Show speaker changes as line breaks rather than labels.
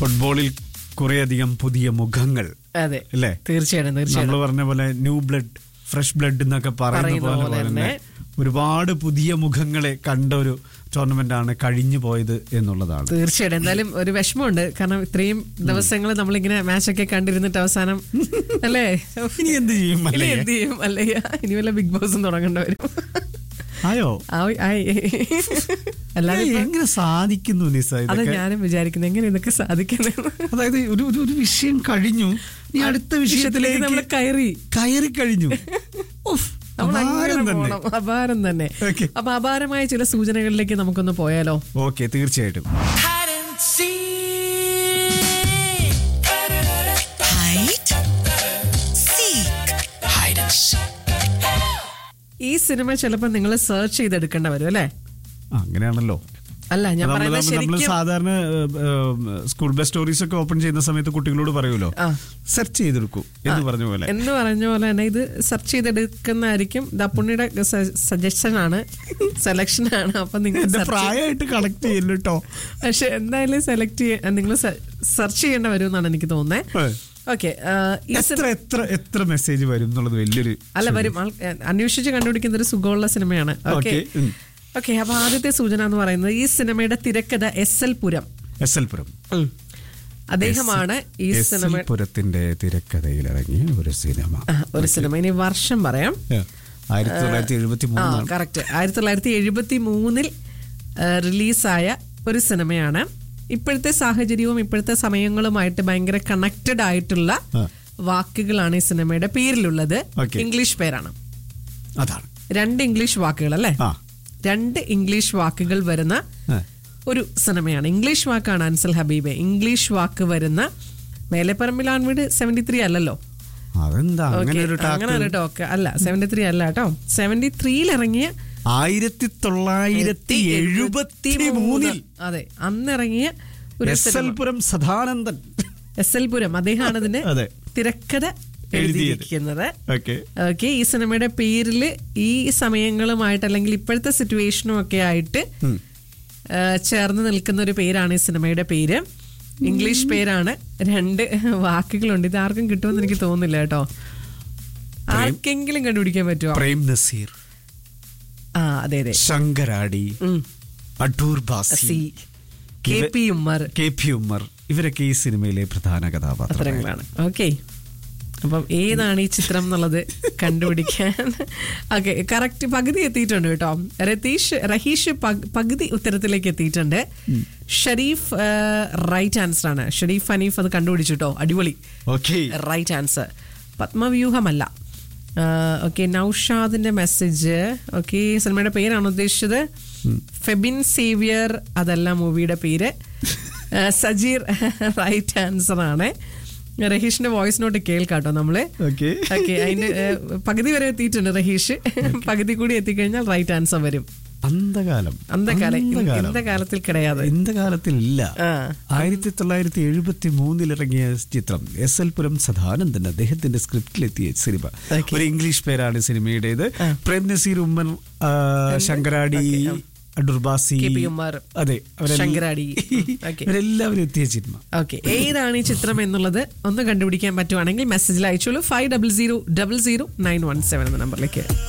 ഫുട്ബോളിൽ കുറേയധികം പുതിയ മുഖങ്ങൾ
അതെ
അല്ലേ
തീർച്ചയായിട്ടും
നമ്മൾ
തീർച്ചയായിട്ടും
പറഞ്ഞ പോലെ ന്യൂ ബ്ലഡ് ഫ്രഷ് ബ്ലഡ് എന്നൊക്കെ പറയുന്ന
പറയുന്ന
പോലെ
പോലെ
തന്നെ
തന്നെ
ഒരുപാട് പുതിയ മുഖങ്ങളെ കണ്ട ഒരു ടൂർണമെന്റ് ആണ് കഴിഞ്ഞു പോയത് എന്നുള്ളതാണ്
തീർച്ചയായിട്ടും എന്തായാലും ഒരു വിഷമമുണ്ട് കാരണം ഇത്രയും ദിവസങ്ങൾ നമ്മളിങ്ങനെ മാച്ചൊക്കെ കണ്ടിരുന്നിട്ട് അവസാനം അല്ലേ
ഇനി എന്ത് ചെയ്യും
ഇനി
മല്ലയ്യ?
എന്ത് ചെയ്യും അല്ലേ ഇനി വല്ല ബിഗ് ബോസും തുടങ്ങേണ്ട വരും
ആയോ
ആയി, ആയി. അല്ലാതെ
ഏയ്,
ഇപ്പൊ-
എങ്ങനെ സാധിക്കുന്നു നിസ
അത്
ഇതൊക്കെ
ഞാനും വിചാരിക്കുന്നത് എങ്ങനെ ഇതൊക്കെ സാധിക്കുന്നത്
അതായത് ഒരു ഒരു ഒരു വിഷയം കഴിഞ്ഞു ഇനി അടുത്ത
വിഷയത്തിലേക്ക് നമ്മൾ
വിഷയത്തിലേക്ക്
കയറി
കയറി കഴിഞ്ഞു ഉഫ്,
നമ്മൾ
അപാരം
അങ്ങനെ
തന്നെ
പോണം. അപാരം തന്നെ
Okay.
അപ്പൊ അപാരമായ ചില സൂചനകളിലേക്ക് നമുക്കൊന്ന് പോയാലോ
ഓക്കെ തീർച്ചയായിട്ടും
hide and seek.
Hide, seek,
Hide and seek.
ഈ സിനിമ ചിലപ്പോൾ നിങ്ങൾ സെർച്ച് ചെയ്തെടുക്കേണ്ട വരും അല്ലേ
ആ, അങ്ങനെയാണല്ലോ
അല്ല ഞാൻ
നമ്മൾ
പറയുന്നത്
നമ്മൾ
ശരിക്കും
സാധാരണ സ്കൂൾ ബസ് സ്റ്റോറീസ് ഒക്കെ ഓപ്പൺ ചെയ്യുന്ന സമയത്ത് കുട്ടികളോട് പറയുമല്ലോ
ആ.
സെർച്ച് ചെയ്തെടുക്കൂ എന്ന് പറഞ്ഞ പോലെ
എന്ന് പറഞ്ഞ പോലെ തന്നെ ഇത് സെർച്ച് ചെയ്തെടുക്കുന്നതായിരിക്കും ദപ്പുണ്ണിയുടെ സജഷൻ ആണ് സെലക്ഷൻ ആണ് അപ്പൊ നിങ്ങൾ
എന്റെ
search
പ്രായമായിട്ട് കണക്ട് ചെയ്യല്ലോ കേട്ടോ
പക്ഷെ എന്തായാലും സെലക്ട് നിങ്ങൾ സെർച്ച് ചെയ്യേണ്ട വരും എന്നാണ് എനിക്ക് തോന്നുന്നത് ഓക്കെ ഈ
എത്ര
സിനിമ
എത്ര എത്ര മെസ്സേജ് വരും എന്നുള്ളത് വലിയൊരു
അല്ല വരും ആൾ- ഏ, അന്വേഷിച്ച് കണ്ടുപിടിക്കുന്ന ഒരു സുഖമുള്ള സിനിമയാണ് ഓക്കെ
Okay, ഉം.
ഓക്കെ അപ്പൊ ആദ്യത്തെ സൂചന എന്ന് പറയുന്നത് ഈ സിനിമയുടെ തിരക്കഥ S L Puram
S L Puram
അദ്ദേഹമാണ് ഈ
എസ് എൽ
സിനിമ
പുരത്തിന്റെ തിരക്കഥയിൽ ഇറങ്ങിയ ഒരു സിനിമ
ആ, ഒരു സിനിമ ഇനി വർഷം പറയാം
ആയിരത്തി തൊള്ളായിരത്തി എഴുപത്തി
ആ
മൂന്നാണ്
കറക്റ്റ് ആയിരത്തി തൊള്ളായിരത്തി എഴുപത്തി മൂന്നിൽ റിലീസായ ഒരു സിനിമയാണ് ഇപ്പോഴത്തെ സാഹചര്യവും ഇപ്പോഴത്തെ സമയങ്ങളുമായിട്ട് ഭയങ്കര കണക്റ്റഡ് ആയിട്ടുള്ള
ആ.
വാക്കുകളാണ് ഈ സിനിമയുടെ പേരിലുള്ളത്
Okay.
ഇംഗ്ലീഷ് പേരാണ്
അതാണ്
രണ്ട് ഇംഗ്ലീഷ് വാക്കുകൾ അല്ലേ
ആ
രണ്ട് ഇംഗ്ലീഷ് വാക്കുകൾ വരുന്ന
ആ.
ഒരു സിനിമയാണ് ഇംഗ്ലീഷ് വാക്കാണ് അൻസൽ ഹബീബെ ഇംഗ്ലീഷ് വാക്ക് വരുന്ന മേലെപ്പറമ്പിലാൻ വീട് സെവന്റി ത്രീ അല്ലല്ലോ
അതെന്താ അങ്ങനെ
Okay,
ഒരു
അങ്ങനെ ഒരു
ടാക്ക്
ടോക്ക് അല്ല സെവന്റി ത്രീ അല്ല കേട്ടോ സെവന്റി ത്രീയിൽ ഇറങ്ങിയ
ആയിരത്തി തൊള്ളായിരത്തി എഴുപത്തി മൂന്നിൽ
അതെ അന്നിറങ്ങിയ ഒരു
S L Puram Sadanandan
S L Puram അദ്ദേഹമാണ് ഇതിന്റെ
അതെ.
തിരക്കഥ
എഴുതിയത്.
എഴുതിയിരിക്കുന്നത്
ഓക്കെ
ഓക്കെ ഈ സിനിമയുടെ പേരിൽ ഈ സമയങ്ങളുമായിട്ട് അല്ലെങ്കിൽ ഇപ്പോഴത്തെ സിറ്റുവേഷനും ഒക്കെ ആയിട്ട് ആ, ചേർന്ന് നിൽക്കുന്ന ഒരു പേരാണ് ഈ സിനിമയുടെ പേര് ഇംഗ്ലീഷ് പേരാണ് രണ്ട് വാക്കുകളുണ്ട് ഇത് ആർക്കും കിട്ടുമെന്ന് എനിക്ക് തോന്നുന്നില്ല കേട്ടോ ആർക്കെങ്കിലും കണ്ടുപിടിക്കാൻ പറ്റുമോ
പ്രേം നസീർ
ആ അതെ അതെ
ശങ്കരാടി
ഉം.
Adoor Bhasi
C K P Ummer
K P Ummer ഇവരൊക്കെ ഈ സിനിമയിലെ പ്രധാന കഥാപാത്രങ്ങളാണ്
പത്രങ്ങളാണ് ഓക്കെ അപ്പം ഏതാണ് ഈ ചിത്രം എന്നുള്ളത് കണ്ടുപിടിക്കാൻ ഓക്കെ കറക്റ്റ് പകുതി എത്തിയിട്ടുണ്ട് കേട്ടോ രതീഷ് റഹീഷ് പഗ്- പകുതി ഉത്തരത്തിലേക്ക് എത്തിയിട്ടുണ്ട് ഷരീഫ് റൈറ്റ് ആൻസർ ആണ് ഷരീഫ് ഹനീഫ് അത് കണ്ടുപിടിച്ചു കേട്ടോ അടിപൊളി
ഓക്കെ
റൈറ്റ് ആൻസർ പത്മവ്യൂഹമല്ല ഓക്കെ നൌഷാദിന്റെ മെസ്സേജ് ഓക്കെ സിനിമയുടെ പേരാണ് ഉദ്ദേശിച്ചത് ഫെബിൻ സേവിയർ അതല്ല മൂവിയുടെ പേര് ആ, സജീർ റൈറ്റ് ആൻസർ ആണ് റഹീഷിന്റെ വോയിസ് നോട്ട് കേൾക്കാട്ടോ നമ്മള്
ഓക്കെ
ഓക്കെ അതിന്റെ ഏ, പകുതി വരെ എത്തിയിട്ടുണ്ട് റഹീഷ് പകുതി കൂടി എത്തിക്കഴിഞ്ഞാൽ റൈറ്റ് ആൻസർ വരും
അന്ധകാലം
അന്തകാലം
അന്ധകാലം.
ഇന്ന കാലത്തിൽ കിടയാതെ
ഇന്ന കാലത്തിൽ ഇല്ല
ആ.
ആയിരത്തി തൊള്ളായിരത്തി എഴുപത്തി മൂന്നിൽ ഇറങ്ങിയ ചിത്രം എസ് എൽ പുരം സദാനന്ദൻ അദ്ദേഹത്തിന്റെ സ്ക്രിപ്റ്റിലെത്തിയ സിനിമ
Okay.
ഒരു ഇംഗ്ലീഷ് പേരാണ് സിനിമയുടേത് പ്രേം നസീർ ഉമ്മൻ ആ, ശങ്കരാടി അടൂർബാസി
കെ പി ഉമ്മർ,
അതെ അവരെല്ലാം-
ശങ്കരാടി. Okay.
ഇവരെല്ലാവരും എത്തിയ സിനിമ
ഓക്കെ ഏതാണ് ഈ ചിത്രം എന്നുള്ളത് ഒന്ന് കണ്ടുപിടിക്കാൻ പറ്റുവാണെങ്കിൽ മെസ്സേജിൽ അയച്ചോളൂ five double zero double zero nine one seven എന്ന നമ്പറിലേക്ക്